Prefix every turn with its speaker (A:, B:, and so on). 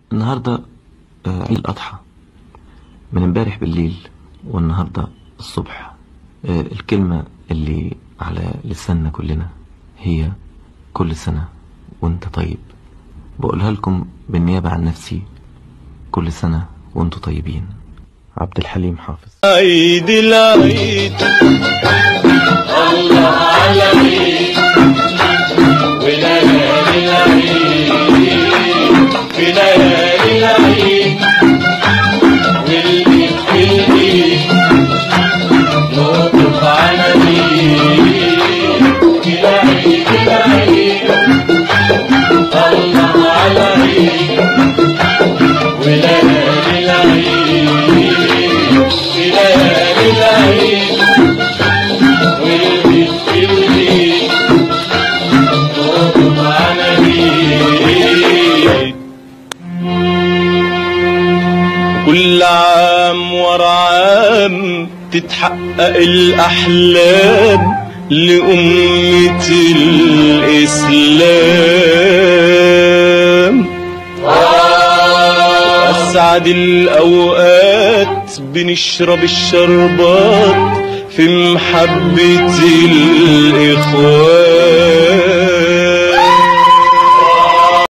A: النهاردة آه، عيد الأضحى من امبارح بالليل والنهاردة الصبح آه، الكلمة اللي على لساننا كلنا هي كل سنة وانت طيب بقولها لكم بالنيابة عن نفسي كل سنة وانتوا طيبين عبد الحليم حافظ
B: عيد العيد الله على عيد وليالي العيد في ليالي العيد والبيت في البيت نطلق على عيد العيد العيد الله على عيد وليالي العيد في ليالي العيد والبيت في البيت نطلق على عيد كل عام ورا عام تتحقق الأحلام لأمة الإسلام أسعد الأوقات بنشرب الشربات في محبة الإخوان